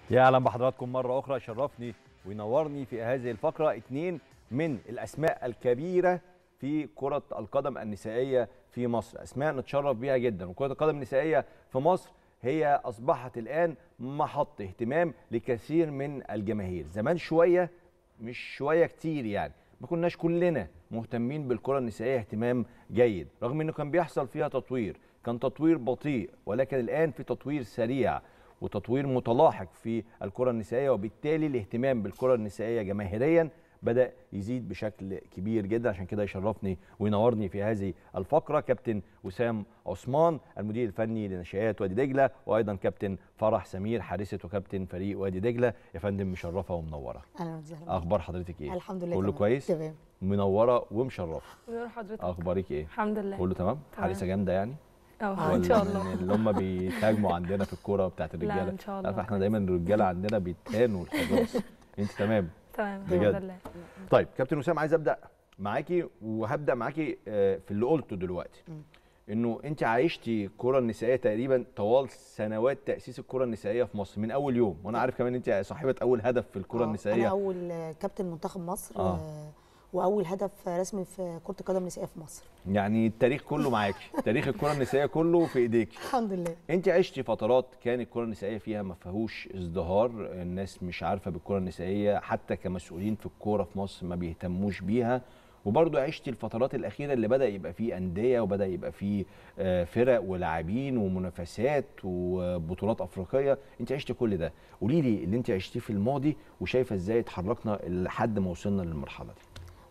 يا اهلا بحضراتكم مره اخرى شرفني وينورني في هذه الفقره اثنين من الاسماء الكبيره في كره القدم النسائيه في مصر اسماء نتشرف بيها جدا وكره القدم النسائيه في مصر هي اصبحت الان محط اهتمام لكثير من الجماهير زمان شويه مش شويه كتير يعني ما كناش كلنا مهتمين بالكره النسائيه اهتمام جيد رغم انه كان بيحصل فيها تطوير كان تطوير بطيء ولكن الان في تطوير سريع وتطوير متلاحق في الكره النسائيه وبالتالي الاهتمام بالكره النسائيه جماهيريا بدا يزيد بشكل كبير جدا عشان كده يشرفني وينورني في هذه الفقره كابتن وسام عثمان المدير الفني لنشآت وادي دجله وايضا كابتن فرح سمير حارسه وكابتن فريق وادي دجله يا فندم مشرفه ومنوره اهلا وسهلا اخبار حضرتك ايه الحمد لله كله تمام. كويس تمام منوره ومشرفه نور حضرتك اخبارك ايه الحمد لله كله تمام تمام. حارسه جامده يعني اه ان شاء الله من اللي هم بيتهاجموا عندنا في الكوره بتاعت الرجاله ان شاء الله عارف احنا دايما الرجاله عندنا بيتهانوا الحراس انت تمام تمام بجد. الحمد لله طيب كابتن وسام عايز ابدا معاكي وهبدا معاكي آه، في اللي قلته دلوقتي انه انت عايشتي الكره النسائيه تقريبا طوال سنوات تاسيس الكره النسائيه في مصر من اول يوم وانا عارف كمان انت صاحبه اول هدف في الكره آه، النسائيه انا اول آه، كابتن منتخب مصر آه. آه. واول هدف رسمي في كره القدم النسائيه في مصر يعني التاريخ كله معاكي تاريخ الكره النسائيه كله في ايديك الحمد لله انت عشتي فترات كان الكره النسائيه فيها ما فيهوش ازدهار الناس مش عارفه بالكره النسائيه حتى كمسؤولين في الكوره في مصر ما بيهتموش بيها وبرضه عشتي الفترات الاخيره اللي بدا يبقى فيه انديه وبدا يبقى فيه آه، فرق ولاعبين ومنافسات وبطولات افريقيه انت عشتي كل ده قولي لي اللي انت عشتيه في الماضي وشايفه ازاي اتحركنا لحد ما وصلنا للمرحله دي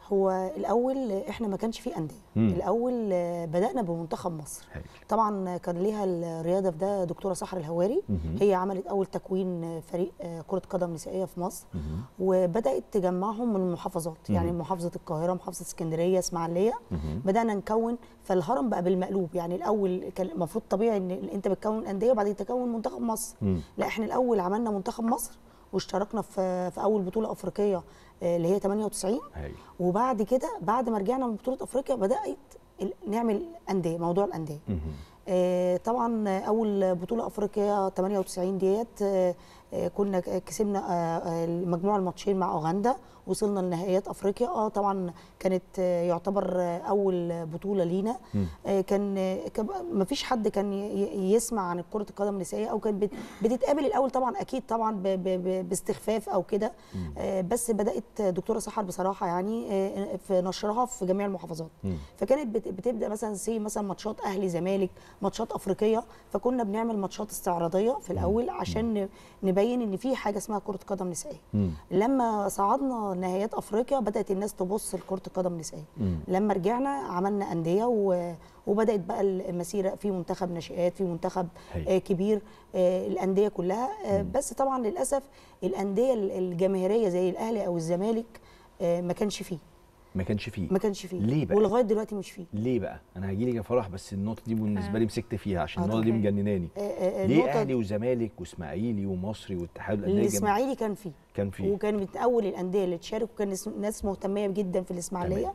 هو الاول احنا ما كانش فيه انديه مم. الاول آه، بدانا بمنتخب مصر هايل. طبعا كان ليها الرياده في ده دكتوره سحر الهواري مهم. هي عملت اول تكوين فريق آه، كره قدم نسائيه في مصر مهم. وبدات تجمعهم من المحافظات يعني مهم. محافظه القاهره محافظه اسكندريه اسماعيليه مهم. بدانا نكون فالهرم بقى بالمقلوب يعني الاول كان المفروض طبيعي ان انت بتكون انديه وبعدين تكون منتخب مصر مم. لا احنا الاول عملنا منتخب مصر واشتركنا في في اول بطوله افريقيه آه، اللي هي 98 هايل. وبعد كده بعد ما رجعنا من بطوله افريقيا بدات ال- نعمل انديه موضوع الانديه مهم. آه، طبعا اول بطوله افريقيا 98 ديت آه، آه، كنا ك- كسبنا آه، آه، مجموع الماتشين مع اوغندا وصلنا لنهائيات افريقيا اه طبعا كانت آه، يعتبر آه، اول بطوله لينا مم. آه، كان ما فيش حد كان ي- ي- يسمع عن كره القدم النسائيه او كان بت- بتتقابل الاول طبعا اكيد طبعا ب- ب- ب- باستخفاف او كده آه، بس بدات دكتوره سحر بصراحه يعني آه، في نشرها في جميع المحافظات مم. فكانت بت- بتبدا مثلا سي مثلا ماتشات اهلي زمالك ماتشات افريقيه فكنا بنعمل ماتشات استعراضيه في الاول عشان ن- نبين ان في حاجه اسمها كره قدم نسائيه مم. لما صعدنا نهائيات افريقيا بدات الناس تبص لكره القدم النسائيه مم. لما رجعنا عملنا انديه و... وبدات بقى المسيره في منتخب ناشئات في منتخب هايل. آه كبير آه الانديه كلها آه بس طبعا للاسف الانديه ال- الجماهيريه زي الاهلي او الزمالك آه ما كانش فيه ما كانش فيه ما كانش فيه ليه بقى؟ ولغايه دلوقتي مش فيه ليه بقى؟ انا هجي لك يا فرح بس النقطه دي بالنسبه لي مسكت فيها عشان آه، النقطه دي أوكي. مجنناني آه، آه، ليه النقطة- اهلي وزمالك واسماعيلي ومصري والاتحاد الانديه الجم- الاسماعيلي كان فيه كان فيه وكان من اول الانديه اللي تشارك وكان ناس- ناس مهتميه جدا في الاسماعيليه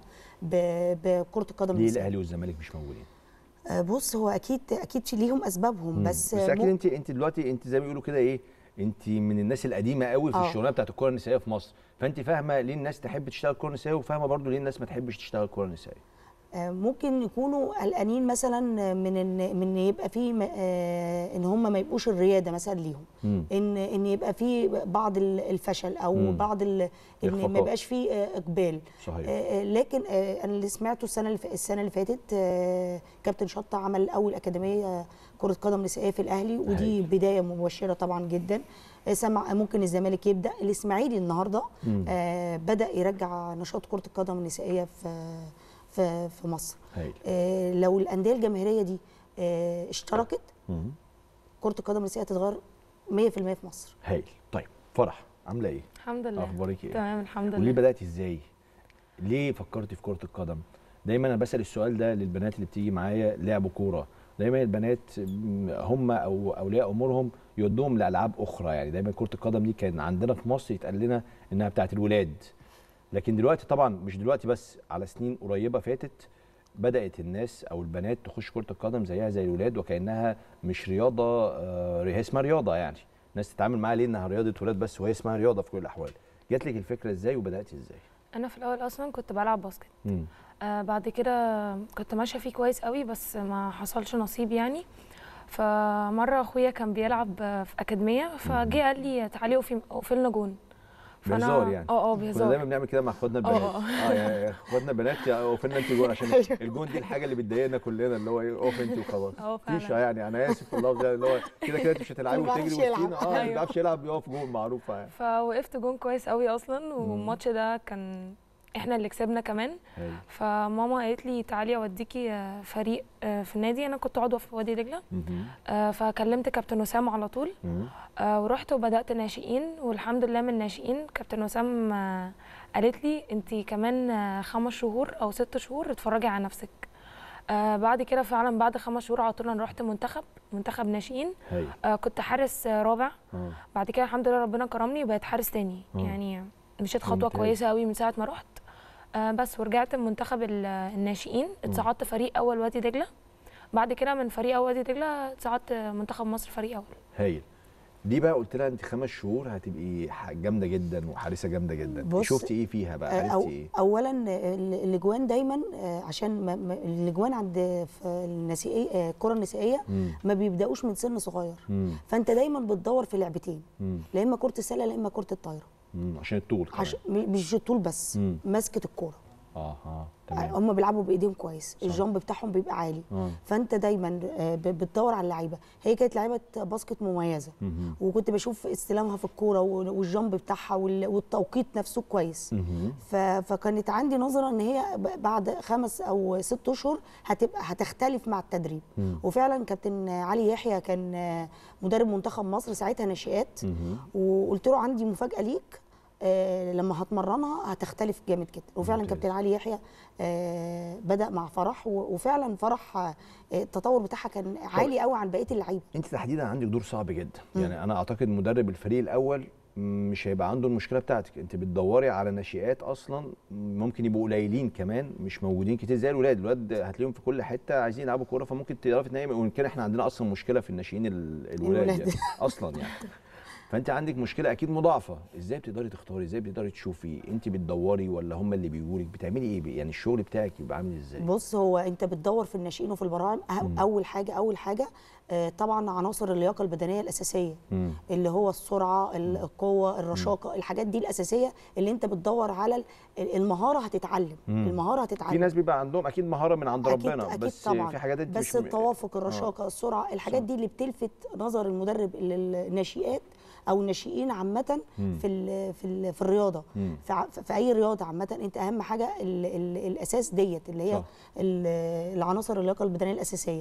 ب- بكره القدم ليه النسائية. الاهلي والزمالك مش موجودين؟ آه، بص هو اكيد اكيد في ليهم اسبابهم بس بس آه، اكيد مو- انت انت دلوقتي انت زي ما بيقولوا كده ايه انت من الناس القديمه قوي في آه. الشغلانه بتاعت الكره النسائيه في مصر فانت فاهمه ليه الناس تحب تشتغل الكره النسائيه وفاهمه برضو ليه الناس ما تحبش تشتغل الكره النسائيه آه، ممكن يكونوا قلقانين مثلا من ان من يبقى في م- آه، ان هم ما يبقوش الرياده مثلا ليهم مم. ان ان يبقى في بعض ال- الفشل او مم. بعض ال- ان إخفاقات. ما يبقاش في آه، اقبال صحيح آه، آه، لكن آه، انا اللي سمعته السنه اللي ف- السنه اللي فاتت آه، كابتن شطه عمل اول اكاديميه كره قدم نسائيه في الاهلي ودي هايل. بدايه مبشره طبعا جدا آه، سمع ممكن الزمالك يبدا الاسماعيلي النهارده مم. آه، بدا يرجع نشاط كره القدم النسائيه في في في مصر هايل آه، لو الانديه الجماهيريه دي آه، اشتركت مم. كره القدم النسائيه هتتغير 100% في مصر هايل طيب فرح عامله ايه الحمد لله اخبارك ايه تمام الحمد وليه لله بداتي ازاي ليه فكرتي في كره القدم دايما انا بسال السؤال ده للبنات اللي بتيجي معايا لعبوا كوره دايما البنات م، هم او اولياء امورهم يودوهم لالعاب اخرى يعني دايما كره القدم دي كان عندنا في مصر يتقال لنا انها بتاعت الولاد لكن دلوقتي طبعا مش دلوقتي بس على سنين قريبه فاتت بدات الناس او البنات تخش كره القدم زيها زي الولاد وكانها مش رياضه آه، هي اسمها رياضه يعني الناس تتعامل معاها ليه انها رياضه ولاد بس وهي اسمها رياضه في كل الاحوال جات لك الفكره ازاي وبداتي ازاي انا في الاول اصلا كنت بلعب باسكت مم. آه بعد كده كنت ماشيه فيه كويس قوي بس ما حصلش نصيب يعني فمره اخويا كان بيلعب آه، في اكاديميه فجه قال لي تعالي وفي وفي لنا جون بهزار يعني اه اه كنا بهزار دايما بنعمل كده مع اخواتنا البنات اه. اه يا اخواتنا البنات يا وفينا انت جون عشان الجون دي الحاجه اللي بتضايقنا كلنا اللي هو ايه اقف انت وخلاص اه فيش فعلا يعني انا اسف في اللفظ يعني اللي هو كده كده انت مش هتلعبي اللي ما وتجري بيعرفش وسطينا يلعب. اه اللي ما ايوه. بيعرفش يلعب بيقف جون معروفه يعني فوقفت جون كويس قوي اصلا والماتش ده كان احنا اللي كسبنا كمان هاي. فماما قالت لي تعالي اوديكي آه، فريق آه، في النادي انا كنت عضوه في وادي دجله مهم. آه، فكلمت كابتن وسام على طول مهم. آه، ورحت وبدات ناشئين والحمد لله من الناشئين كابتن وسام آه، قالت لي انت كمان آه، خمس شهور او ست شهور اتفرجي على نفسك آه بعد كده فعلا بعد خمس شهور على طول انا رحت منتخب منتخب ناشئين هاي آه كنت حارس آه، رابع اه بعد كده الحمد لله ربنا كرمني وبقيت حارس تاني آه. يعني مشيت خطوه ممتاز. كويسه قوي من ساعه ما رحت آه بس ورجعت من منتخب ال- الناشئين اتصعدت فريق اول وادي دجله بعد كده من فريق اول وادي دجله اتصعدت منتخب مصر فريق اول هايل دي بقى قلت لها انت خمس شهور هتبقي ح- جامده جدا وحارسه جامده جدا بص، شفتي ايه فيها بقى آه، أو عرفتي ايه اولا آه، ال- الاجوان دايما آه، عشان ما- ما- الاجوان عند في النسائيه آه، الكره النسائيه مم. ما بيبداوش من سن صغير مم. فانت دايما بتدور في لعبتين مم. لا اما كره السله لا اما كره الطايره مم. عشان الطول كمان عش... م- مش الطول بس مم. ماسكه الكوره اه اه تمام هم بيلعبوا بايديهم كويس الجامب بتاعهم بيبقى عالي اه فانت دايما آه، ب- بتدور على اللعيبه هي كانت لعيبه باسكت مميزه مهم. وكنت بشوف استلامها في الكوره وال- والجامب بتاعها وال- والتوقيت نفسه كويس مهم. ف- فكانت عندي نظره ان هي ب- بعد خمس او ست اشهر هتبقى هتختلف مع التدريب مم. وفعلا كابتن علي يحيى كان آه، مدرب منتخب مصر ساعتها ناشئات مهم. وقلت له عندي مفاجاه ليك آه، لما هتمرنها هتختلف جامد جدا وفعلا ممتاز. كابتن علي يحيى آه، بدا مع فرح و- وفعلا فرح آه، التطور بتاعها كان عالي قوي عن بقيه اللعيبه انت تحديدا عندك دور صعب جدا يعني انا اعتقد مدرب الفريق الاول مش هيبقى عنده المشكله بتاعتك انت بتدوري على ناشئات اصلا ممكن يبقوا قليلين كمان مش موجودين كتير زي الولاد الولاد هتلاقيهم في كل حته عايزين يلعبوا كوره فممكن تعرفي تنامي وان كان احنا عندنا اصلا مشكله في الناشئين ال- الولاد الولاد. يعني اصلا يعني فانت عندك مشكله اكيد مضاعفه ازاي بتقدري تختاري ازاي بتقدري تشوفي انت بتدوري ولا هم اللي بيجوا لك بتعملي ايه يعني الشغل بتاعك يبقى عامل ازاي بص هو انت بتدور في الناشئين وفي البراعم أه- اول حاجه اول حاجه آه، طبعا عناصر اللياقه البدنيه الاساسيه مم. اللي هو السرعه ال- القوه الرشاقه الحاجات دي الاساسيه اللي انت بتدور على ال- المهاره هتتعلم مم. المهاره هتتعلم في ناس بيبقى عندهم اكيد مهاره من عند أكيد ربنا أكيد بس طبعا. في حاجات انت بس مش التوافق الرشاقه السرعه الحاجات صح. دي اللي بتلفت نظر المدرب للناشئات او الناشئين عامه مم. في ال في ال في الرياضه مم. في, ع- في اي رياضه عامه انت اهم حاجه ال ال الاساس ديت اللي هي صح. ال- العناصر اللياقه البدنيه الاساسيه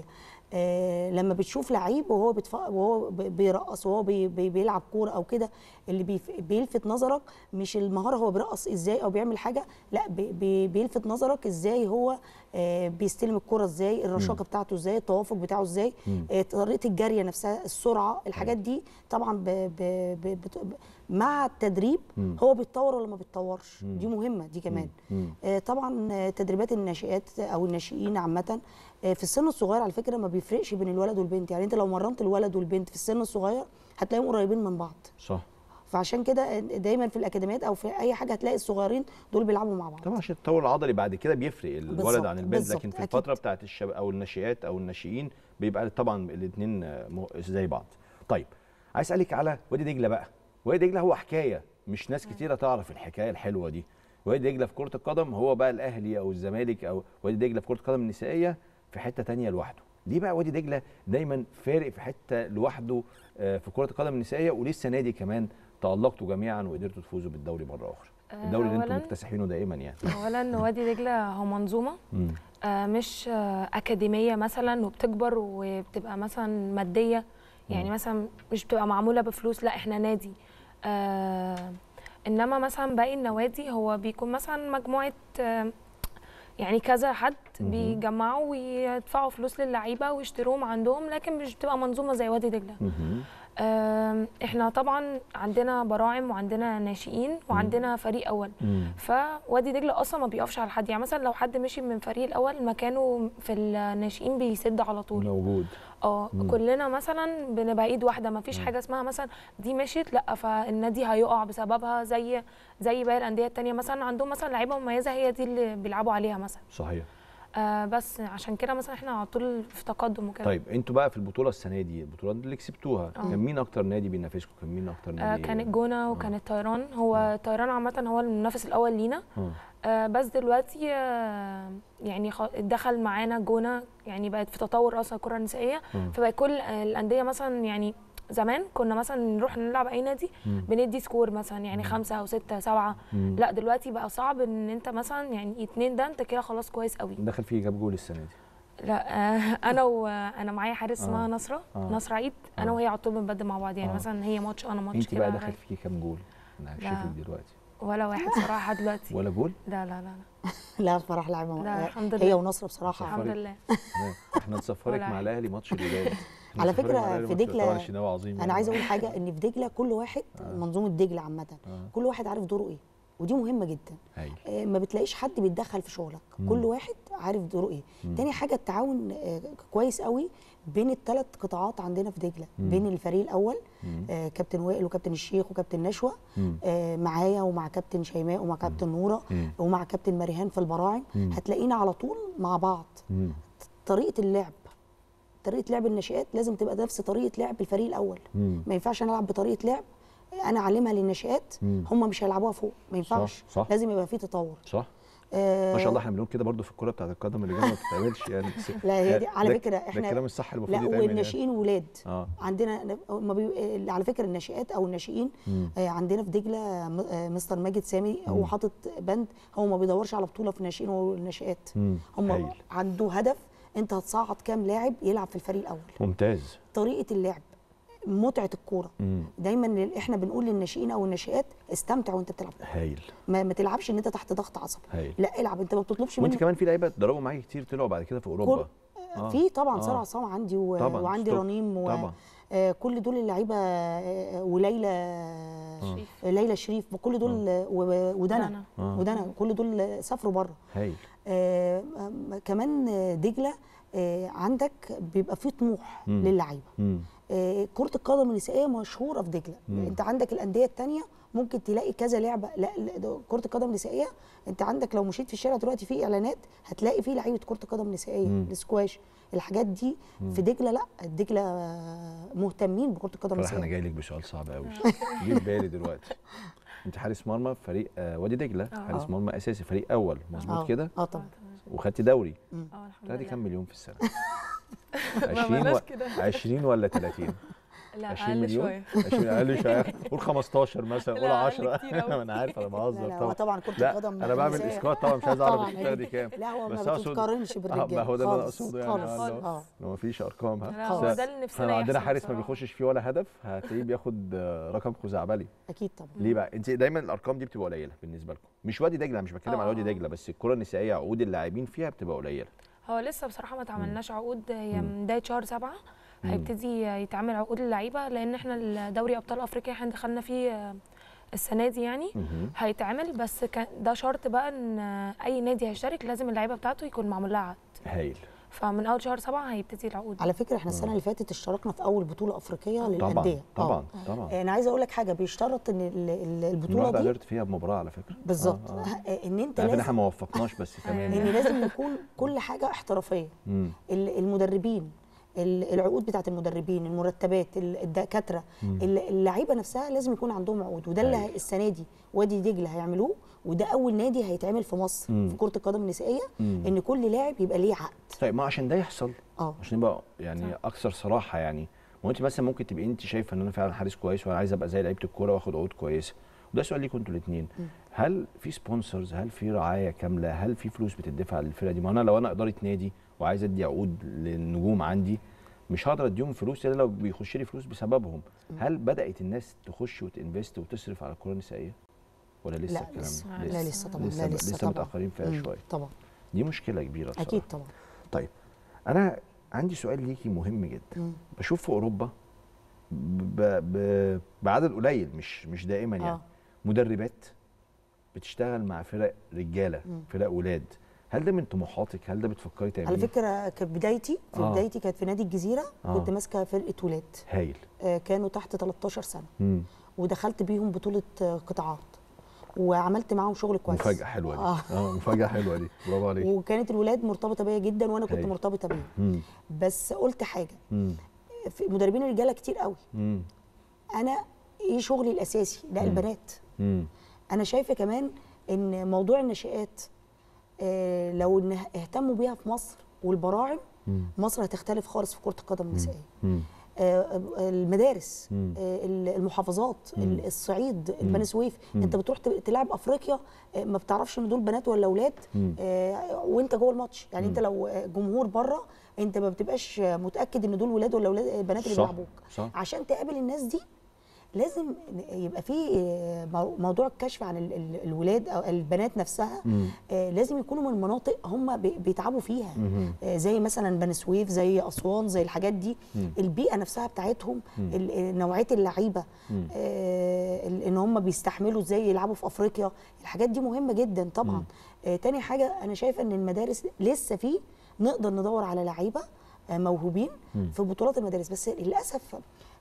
آه لما بتشوف لعيب وهو بتف... وهو ب- بيرقص وهو بي... بي... بيلعب كوره او كده اللي بيف... بيلفت نظرك مش المهاره هو بيرقص ازاي او بيعمل حاجه لا بي... بي... بيلفت نظرك ازاي هو آه بيستلم الكوره ازاي الرشاقه بتاعته ازاي التوافق بتاعه ازاي مم. آه طريقه الجريه نفسها السرعه الحاجات دي طبعا ب... ب... ب... بت... مع التدريب مم. هو بيتطور ولا ما بيتطورش مم. دي مهمه دي كمان مم. آه، طبعا آه، تدريبات الناشئات او الناشئين عامه آه، في السن الصغير على فكره ما بيفرقش بين الولد والبنت يعني انت لو مرنت الولد والبنت في السن الصغير هتلاقيهم قريبين من بعض صح فعشان كده آه، دايما في الاكاديميات او في اي حاجه هتلاقي الصغيرين دول بيلعبوا مع بعض طبعا عشان التطور العضلي بعد كده بيفرق الولد بالظبط، عن البنت بالظبط، لكن في أكيد. الفتره بتاعت الشباب او الناشئات او الناشئين بيبقى طبعا الاثنين زي بعض طيب عايز اسالك على وادي دجله بقى وادي دجله هو حكايه مش ناس كتيره تعرف الحكايه الحلوه دي وادي دجله في كره القدم هو بقى الاهلي او الزمالك او وادي دجله في كره القدم النسائيه في حته تانية لوحده ليه بقى وادي دجله دايما فارق في حته لوحده آه، في كره القدم النسائيه وليه السنه دي كمان تالقتوا جميعا وقدرتوا تفوزوا بالدوري مره اخرى آه، الدوري اللي انتم أولاً- مكتسحينه دايما يعني اولا وادي دجله هو منظومه مم. آه، مش آه، اكاديميه مثلا وبتكبر وبتبقى مثلا ماديه يعني مثلا مش بتبقى معموله بفلوس لا احنا نادي آه انما مثلا باقي النوادي هو بيكون مثلا مجموعه آه يعني كذا حد مهم. بيجمعوا ويدفعوا فلوس للعيبه ويشتروهم عندهم لكن مش بتبقى منظومه زي وادي دجله مهم. آم، احنا طبعا عندنا براعم وعندنا ناشئين وعندنا فريق اول فوادي دجله اصلا ما بيقفش على حد يعني مثلا لو حد مشي من الفريق الاول مكانه في الناشئين بيسد على طول موجود اه مم. كلنا مثلا بنبقى ايد واحده ما فيش حاجه اسمها مثلا دي مشيت لا فالنادي هيقع بسببها زي زي باقي الانديه التانية مثلا عندهم مثلا لعيبه مميزه هي دي اللي بيلعبوا عليها مثلا صحيح آه بس عشان كده مثلا احنا على طول في تقدم وكده طيب انتوا بقى في البطوله السنه دي البطولات اللي كسبتوها آه. كان مين اكتر نادي بينافسكم كان مين اكتر آه نادي كان الجونه وكان الطيران هو الطيران عامه هو المنافس الاول لينا آه. آه بس دلوقتي آه يعني خ- دخل معانا الجونه يعني بقت في تطور اصلا الكره النسائيه مم. فبقى كل آه، الانديه مثلا يعني زمان كنا مثلا نروح نلعب اي نادي مم. بندي سكور مثلا يعني خمسة او ستة سبعة مم. لا دلوقتي بقى صعب ان انت مثلا يعني اتنين ده انت كده خلاص كويس قوي دخل فيه جاب جول السنه دي لا آه انا وانا معايا حارس آه. اسمها نصره آه. نصر عيد انا آه. وهي على طول بنبدل مع بعض يعني آه. مثلا هي ماتش انا ماتش انت بقى كده دخل فيه كام جول انا لا. هكشفك دلوقتي ولا واحد صراحه لحد دلوقتي ولا جول لا لا لا, لا. لا بصراحه لعبه لا، آه، الحمد هي لله. ونصر بصراحه الحمد فريق. لله ها، احنا نسفرك ولا مع واحد. الاهلي ماتش الوداد إحنا على نسفرك فكرة مع الأهلي في ماتش- دجلة- طبعا الشناوي عظيم انا يعني. عايزه اقول حاجه ان في دجله كل واحد منظومه دجله عامه آه. كل واحد عارف دوره ايه ودي مهمه جدا هايل آه، ما بتلاقيش حد بيتدخل في شغلك مم. كل واحد عارف دوره ايه تاني حاجه التعاون آه، كويس قوي بين الثلاث قطاعات عندنا في دجله مم. بين الفريق الاول مم. آه، كابتن وائل وكابتن الشيخ وكابتن نشوى مم. آه، معايا ومع كابتن شيماء ومع كابتن نوره مم. ومع كابتن مريهان في البراعم مم. هتلاقينا على طول مع بعض مم. طريقه اللعب طريقه لعب الناشئات لازم تبقى نفس طريقه لعب الفريق الاول مم. ما ينفعش انا العب بطريقه لعب انا اعلمها للناشئات مم. هم مش هيلعبوها فوق ما ينفعش صح. لازم يبقى في تطور صح آه ما شاء الله احنا بنقول كده برضو في الكوره بتاعت القدم اللي جايه ما بتتعملش يعني بس لا هي دي ده- على ده- فكره ده احنا الكلام الصح اللي لا المفروض يتعمل والناشئين ولاد اه عندنا ما بي... على فكره الناشئات او الناشئين مم. آه، عندنا في دجله م- آه، مستر ماجد سامي مم. هو حاطط بند هو ما بيدورش على بطوله في الناشئين والناشئات مم. هم هايل. عنده هدف انت هتصعد كام لاعب يلعب في الفريق الاول ممتاز طريقه اللعب متعه الكوره مم. دايما لل- احنا بنقول للناشئين او الناشئات استمتع وانت بتلعب هايل ما, ما تلعبش ان انت تحت ضغط عصبي هايل لا العب انت ما بتطلبش وانت منه كمان في لعيبه اتدربوا معاكي كتير طلعوا بعد كده في اوروبا آه. في طبعا آه. ساره عصام عندي و... طبعا وعندي ستوب. رنيم و... طبعا آه كل دول اللعيبه آه، وليلى شريف. ليلى شريف كل دول آه. و- ودنا دنا. آه. ودنا كل دول سافروا بره هايل آه آم، كمان آه، دجله آه عندك بيبقى فيه طموح مم. للعيبه مم. آه، كرة القدم النسائية مشهورة في دجلة مم. انت عندك الأندية التانية ممكن تلاقي كذا لعبة لا لا، ده كرة القدم النسائية انت عندك لو مشيت في الشارع دلوقتي في اعلانات هتلاقي فيه لعيبة كرة القدم نسائية مم. السكواش الحاجات دي في دجلة لا دجلة مهتمين بكرة القدم صراحه انا النسائية جاي لك بسؤال صعب قوي جه في بالي دلوقتي انت حارس مرمى في فريق آه، وادي دجله آه. حارس مرمى اساسي فريق اول مظبوط اه كده اه طبعا وخدت دوري اه الحمد بتاعتي لله كام مليون في السنه ما 20 و... بلاش كده 20 ولا 30 لا 20 اقل مليون شويه 20 اقل شويه قول 15 مثلا قول لا، أقل 10 كتير أوي. ما انا عارف انا لا بهزر لا هو طبعا طبعا كرة لا القدم انا بعمل النسائية- اسقاط طبعا مش عايز اعرف طبعاً. انت بتاخدي كام لا هو بس ما أقصد- بتتقارنش اه بالرجاله ما هو ده اللي انا خالص، اقصده يعني خالص آه، لو- اه لو ما فيش ارقام ها لا هو خالص. ده اللي نفسنا احنا عندنا يحصل حارس ما بصراحة. بيخشش فيه ولا هدف هتلاقيه بياخد آه، رقم خزعبلي اكيد طبعا ليه بقى انت دايما الارقام دي بتبقى قليله بالنسبه لكم مش وادي دجله مش بتكلم على وادي آه. دجله بس الكره النسائيه عقود اللاعبين فيها بتبقى قليله هو لسه بصراحه ما تعملناش عقود هي مم. من بدايه شهر سبعة مم. هيبتدي يتعمل عقود اللعيبه لان احنا الدوري ابطال افريقيا احنا دخلنا فيه آه، السنه دي يعني مهم. هيتعمل بس كان ده شرط بقى ان اي نادي هيشترك لازم اللعيبه بتاعته يكون معمول لها عقد هايل فمن اول شهر سبعة هيبتدي العقود على فكرة احنا السنة اللي فاتت اشتركنا في أول بطولة أفريقية طبعا للأندية طبعا آه. طبعا انا عايزه اقول لك حاجه بيشترط ان ال- ال- البطوله النهارده دي قدرت فيها بمباراه على فكره بالظبط آه، آه. آه، ان انت عارف ان لازم احنا ما وفقناش بس تمام ان يعني. لازم يكون كل حاجه احترافيه مم. ال- المدربين ال- العقود بتاعت المدربين المرتبات ال- الدكاتره مم. ال- اللعيبه نفسها لازم يكون عندهم عقود وده اللي أيوة. هي- السنه دي وادي دجله هيعملوه وده اول نادي هيتعمل في مصر مم. في كره القدم النسائيه مم. ان كل لاعب يبقى ليه عقد طيب ما عشان ده يحصل اه عشان يبقى يعني صح. اكثر صراحه يعني ما انت مثلا ممكن تبقي انت شايفه ان انا فعلا حارس كويس وانا عايز ابقى زي لعيبه الكوره واخد عقود كويسه وده سؤال ليكم انتوا الاثنين هل في سبونسرز هل في رعايه كامله هل في فلوس بتدفع للفرقه دي ما انا لو انا اداره نادي وعايز ادي عقود للنجوم عندي مش هقدر اديهم فلوس الا لو بيخش لي فلوس بسببهم هل بدات الناس تخش وتنفست وتصرف على الكره النسائيه ولا لسه لا الكلام لسه ده؟ لا لسه طبعا لسه, لا لسه لسه طبعا متاخرين فيها مم، شويه طبعا دي مشكله كبيره بصراحه اكيد طبعا طيب انا عندي سؤال ليكي مهم جدا مم. بشوف في اوروبا ب... ب... بعدد قليل مش مش دائما يعني آه. مدربات بتشتغل مع فرق رجاله مم. فرق ولاد هل ده من طموحاتك هل ده بتفكري تعمليه على فكره كانت بدايتي في آه. بدايتي كانت في نادي الجزيره آه. كنت ماسكه فرقه ولاد هايل آه، كانوا تحت 13 سنه مم. ودخلت بيهم بطوله آه، قطاعات وعملت معاهم شغل كويس مفاجاه حلوه دي آه. اه مفاجاه حلوه دي برافو عليك وكانت الولاد مرتبطه بيا جدا وانا كنت هايل. مرتبطه بيهم مم. بس قلت حاجه مم. في مدربين رجاله كتير قوي مم. انا ايه شغلي الاساسي لا مم. البنات مم. انا شايفه كمان ان موضوع النشآت آه، لو إن اهتموا بيها في مصر والبراعم مم. مصر هتختلف خالص في كره القدم النسائيه مم. آه، المدارس مم. آه، المحافظات مم. الصعيد مم. بني سويف مم. انت بتروح ت- تلعب افريقيا آه، ما بتعرفش ان دول بنات ولا اولاد مم. آه، وانت جوه الماتش يعني مم. انت لو آه، جمهور بره انت ما بتبقاش متاكد ان دول ولاد ولا ولاد بنات اللي صح، بيلعبوك صح. عشان تقابل الناس دي لازم يبقى في آه، مو- موضوع الكشف عن ال- ال- الولاد او البنات نفسها مم. آه، لازم يكونوا من مناطق هم بي- بيتعبوا فيها مم. آه، زي مثلا بني سويف زي اسوان زي الحاجات دي مم. البيئه نفسها بتاعتهم مم. ال- آه، نوعيه اللعيبه مم. آه، ال- ان هم بيستحملوا ازاي يلعبوا في افريقيا الحاجات دي مهمه جدا طبعا مم. آه، تاني حاجه انا شايفه ان المدارس لسه في نقدر ندور على لعيبه آه، موهوبين مم. في بطولات المدارس بس للاسف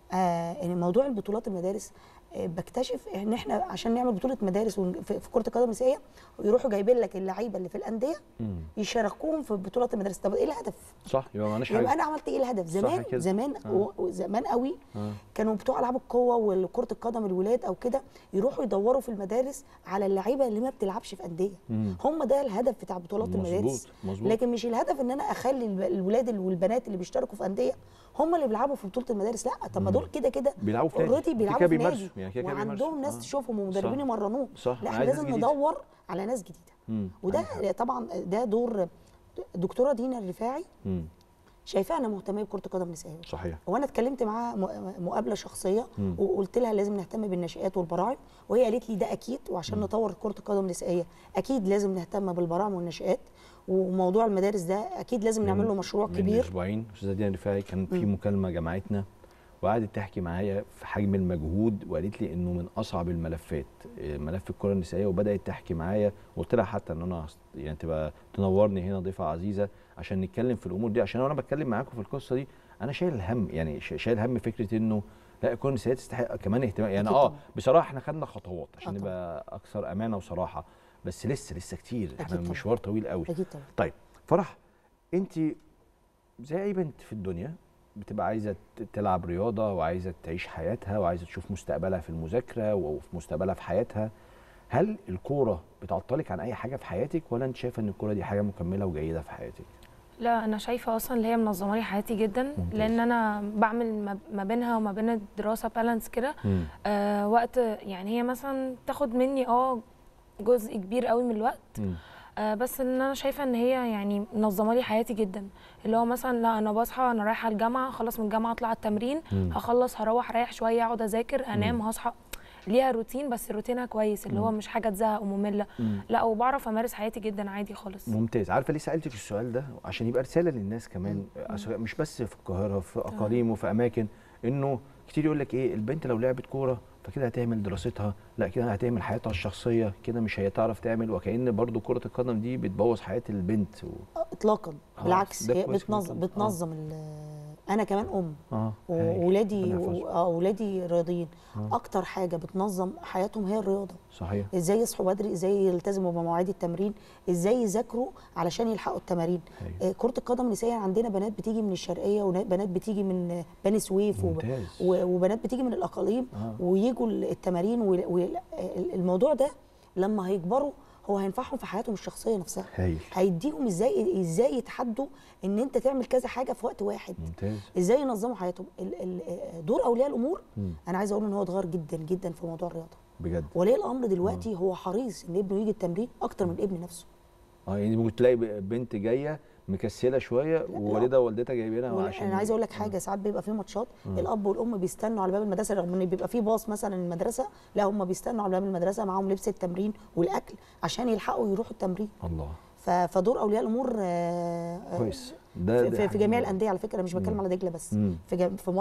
آه ان موضوع البطولات المدارس آه بكتشف ان احنا عشان نعمل بطوله مدارس ون- في في كره القدم النسائيه يروحوا جايبين لك اللعيبه اللي في الانديه مم. يشاركوهم في بطولات المدارس طب ايه الهدف؟ صح يبقى معناش يبقى حاجه انا عملت ايه الهدف؟ زمان كده. زمان آه. و- وزمان قوي آه. كانوا بتوع العاب القوه وكره القدم الولاد او كده يروحوا يدوروا في المدارس على اللعيبه اللي ما بتلعبش في انديه مم. هم ده الهدف بتاع بطولات مظبوط، المدارس مظبوط. لكن مش الهدف ان انا اخلي الب- الولاد ال- والبنات اللي بيشتركوا في انديه هم اللي بيلعبوا في بطوله المدارس لا طب ما دول كده كده بيلعبوا في نادي. اوريدي كده بيلعبوا في بيمارسوا، نادي يعني كده كده وعندهم بيمارسوا. ناس آه. تشوفهم ومدربين صح. يمرنوهم صح، لا أنا احنا عايز ناس لازم جديدة. ندور على ناس جديده مم. وده عندك حق. طبعا ده دور دكتوره دينا الرفاعي مم. شايفاها انا مهتمه بكره القدم النسائيه صحيح وانا اتكلمت معاها م- مقابله شخصيه مم. وقلت لها لازم نهتم بالناشئات والبراعم وهي قالت لي ده اكيد وعشان نطور كره القدم النسائيه اكيد لازم نهتم بالبراعم والناشئات وموضوع المدارس ده اكيد لازم نعمل له مشروع من كبير اسبوعين استاذه دينا رفاعي كان في مم. مكالمه جمعتنا وقعدت تحكي معايا في حجم المجهود وقالت لي انه من اصعب الملفات إيه، ملف الكره النسائيه وبدات تحكي معايا وقلت لها حتى ان انا هست- يعني تبقى تنورني هنا ضيفه عزيزه عشان نتكلم في الامور دي عشان وانا بتكلم معاكم في القصه دي انا شايل الهم يعني ش- شايل هم فكره انه لا الكره النسائيه تستحق كمان اهتمام يعني أكيد اه طبعاً. بصراحه احنا خدنا خطوات عشان آه طبعاً. نبقى اكثر امانه وصراحه بس لسه لسه كتير احنا أكيد طبعاً. مشوار طويل قوي اكيد طبعا طيب فرح انت زي اي بنت في الدنيا بتبقى عايزه ت- تلعب رياضه وعايزه تعيش حياتها وعايزه تشوف مستقبلها في المذاكره وفي مستقبلها في حياتها هل الكوره بتعطلك عن اي حاجه في حياتك ولا انت شايفه ان الكوره دي حاجه مكمله وجيده في حياتك لا انا شايفه اصلا اللي هي منظمه لي حياتي جدا ممتاز. لان انا بعمل ما- ما بينها وما بين الدراسه بالانس كده آه وقت يعني هي مثلا تاخد مني اه جزء كبير قوي من الوقت مم. آه بس ان انا شايفه ان هي يعني منظمه لي حياتي جدا اللي هو مثلا لا انا بصحى انا رايحه الجامعه اخلص من الجامعه اطلع التمرين مم. هخلص هروح اريح شويه اقعد اذاكر انام هصحى ليها روتين بس روتينها كويس اللي هو مش حاجه تزهق وممله مم. لا وبعرف امارس حياتي جدا عادي خالص ممتاز عارفه ليه سالتك السؤال ده عشان يبقى رساله للناس كمان أصل مش بس في القاهره في اقاليم وفي اماكن انه كتير يقول لك ايه البنت لو لعبت كوره فكده هتعمل دراستها لا كده هتعمل حياتها الشخصيه كده مش هتعرف تعمل وكأن برضو كره القدم دي بتبوظ حياه البنت و... اطلاقا آه، بالعكس ده هي كويس بتنظم جداً. آه. بتنظم ال- انا كمان ام اه هايل. وولادي ربنا يحفظهم. اه ولادي رياضيين آه. اكتر حاجه بتنظم حياتهم هي الرياضه صحيح ازاي يصحوا بدري ازاي يلتزموا بمواعيد التمرين ازاي يذاكروا علشان يلحقوا التمارين هايل. آه، كره القدم النسائيه عندنا بنات بتيجي من الشرقيه وبنات بتيجي من بني سويف وب- ممتاز. و- وبنات بتيجي من الاقاليم آه. ويجوا التمارين والموضوع ده لما هيكبروا هو هينفعهم في حياتهم الشخصيه نفسها هايل هيديهم ازاي ازاي يتحدوا ان انت تعمل كذا حاجه في وقت واحد ممتاز ازاي ينظموا حياتهم ال- ال- دور اولياء الامور مم. انا عايزه اقول ان هو اتغير جدا جدا في موضوع الرياضه بجد ولي الامر دلوقتي هو حريص ان ابنه يجي التمرين اكتر من ابن نفسه اه يعني ممكن تلاقي ب- بنت جايه مكسله شويه ووالدها ووالدتها جايبينها ولا- عشان انا عايزه اقول لك حاجه ساعات بيبقى في ماتشات الاب والام بيستنوا على باب المدرسه رغم ان بيبقى في باص مثلا المدرسه لا هم بيستنوا على باب المدرسه معاهم لبس التمرين والاكل عشان يلحقوا يروحوا التمرين الله ف- فدور اولياء الامور آه، آه، كويس ده في, ده في, في حاجة جميع جميلة. الانديه على فكره مش بتكلم مم. على دجله بس مم. في جم- في مصر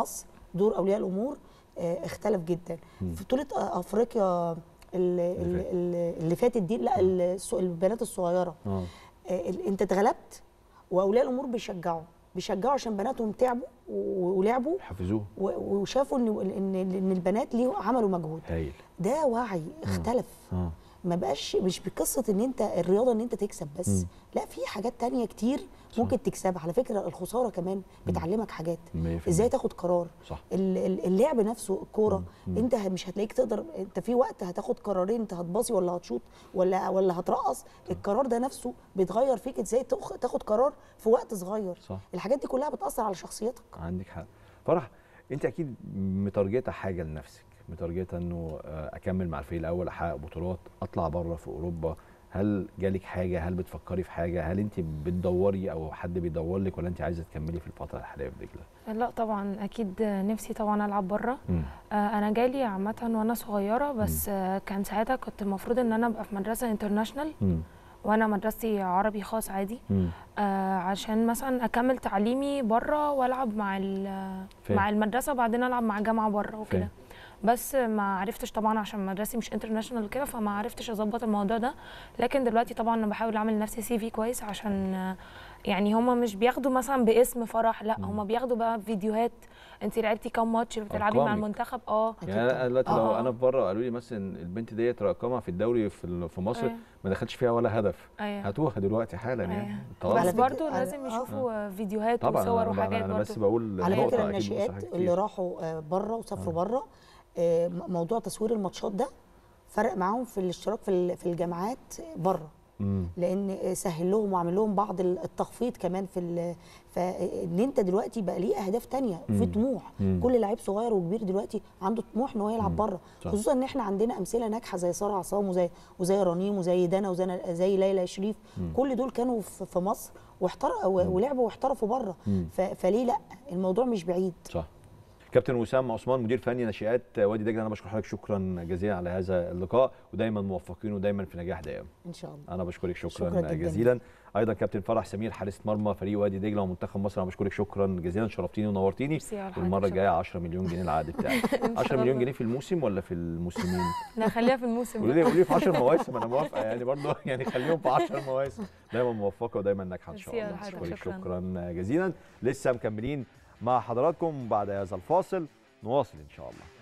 دور اولياء الامور آه، اختلف جدا في بطوله آه، افريقيا اللي, اللي فاتت. اللي, اللي فاتت دي لا الس- البنات الصغيره اه آه، ال- انت اتغلبت واولياء الامور بيشجعوا بيشجعوا عشان بناتهم تعبوا و- ولعبوا حفظوه و- وشافوا ان ان ان البنات ليه عملوا مجهود هايل ده وعي اختلف اه ما بقاش مش بقصه ان انت الرياضه ان انت تكسب بس مم. لا في حاجات تانية كتير ممكن تكسبها على فكره الخساره كمان بتعلمك حاجات 100% ازاي تاخد قرار صح ال- ال- اللعب نفسه الكوره مم. انت ه- مش هتلاقيك تقدر انت في وقت هتاخد قرارين انت هتباصي ولا هتشوط ولا ولا هترقص القرار ده نفسه بيتغير فيك ازاي تاخ- تاخد قرار في وقت صغير صح الحاجات دي كلها بتاثر على شخصيتك عندك حق فرح انت اكيد متارجته حاجه لنفسك متارجته انه آه، اكمل مع الفريق الاول احقق بطولات اطلع بره في اوروبا هل جالك حاجه هل بتفكري في حاجه هل انت بتدوري او حد بيدور لك ولا انت عايزه تكملي في الفتره الحاليه في دجله لا طبعا اكيد نفسي طبعا العب بره مم. آه، انا جالي عامه وانا صغيره بس آه، كان ساعتها كنت المفروض ان انا ابقى في مدرسه انترناشونال مم. وانا مدرستي عربي خاص عادي مم. آه، عشان مثلا اكمل تعليمي بره والعب مع ال- فاهم. مع المدرسه وبعدين العب مع جامعه بره وكده فاهم. بس ما عرفتش طبعا عشان مدرستي مش انترناشونال كده فما عرفتش اظبط الموضوع ده لكن دلوقتي طبعا انا بحاول اعمل لنفسي سي في كويس عشان آه، يعني هما مش بياخدوا مثلا باسم فرح لا هما بياخدوا بقى فيديوهات انت لعبتي كام ماتش بتلعبي مع أرقامك. المنتخب اه يعني انا دلوقتي لو آه. انا في بره قالوا لي مثلا البنت ديت رقمها في الدوري في ال- في مصر أيوة. ما دخلش فيها ولا هدف ايوه هاتوها دلوقتي حالا أيوة. يعني بس طبعا على فكرة- برضه على- لازم آه. يشوفوا فيديوهات طبعا وصور أنا- وحاجات انا بس برضه بقول على نقطة فكره أكيد الناشئات بنصحها كتير. اللي راحوا بره وسافروا بره آه، م- موضوع تصوير الماتشات ده فرق معاهم في الاشتراك في ال- في الجامعات بره مم. لان سهل لهم وعمل لهم بعض ال- التخفيض كمان في ال- فان انت دلوقتي بقى ليه اهداف تانية وفي مم. طموح مم. كل لعيب صغير وكبير دلوقتي عنده طموح ان هو يلعب مم. بره صح. خصوصا ان احنا عندنا امثله ناجحه زي ساره عصام وزي وزي رنيم وزي دنا وزي زي ليلى شريف مم. كل دول كانوا في في مصر واحتر ولعبوا واحترفوا بره مم. ف- فليه لا الموضوع مش بعيد صح كابتن وسام عثمان مدير فني ناشئات وادي دجله انا بشكر حضرتك شكرا جزيلا على هذا اللقاء ودايما موفقين ودايما في نجاح دائم ان شاء الله انا بشكرك شكرا, شكراً شكرا جداً. جزيلا ايضا كابتن فرح سمير حارس مرمى فريق وادي دجله ومنتخب مصر انا بشكرك شكرا جزيلا شرفتيني ونورتيني ميرسي على والمره حضرتك، الجايه 10 مليون جنيه العقد بتاعك 10 مليون الله. جنيه في الموسم ولا في الموسمين لا خليها في الموسم قولي لي قولي لي في 10 مواسم انا موافقه يعني برضه يعني خليهم في 10 مواسم دايما موفقه ودايما ناجحه ان شاء ميرسي الله على حضرتك، بشكرك شكراً. شكرا جزيلا لسه مكملين مع حضراتكم بعد هذا الفاصل نواصل ان شاء الله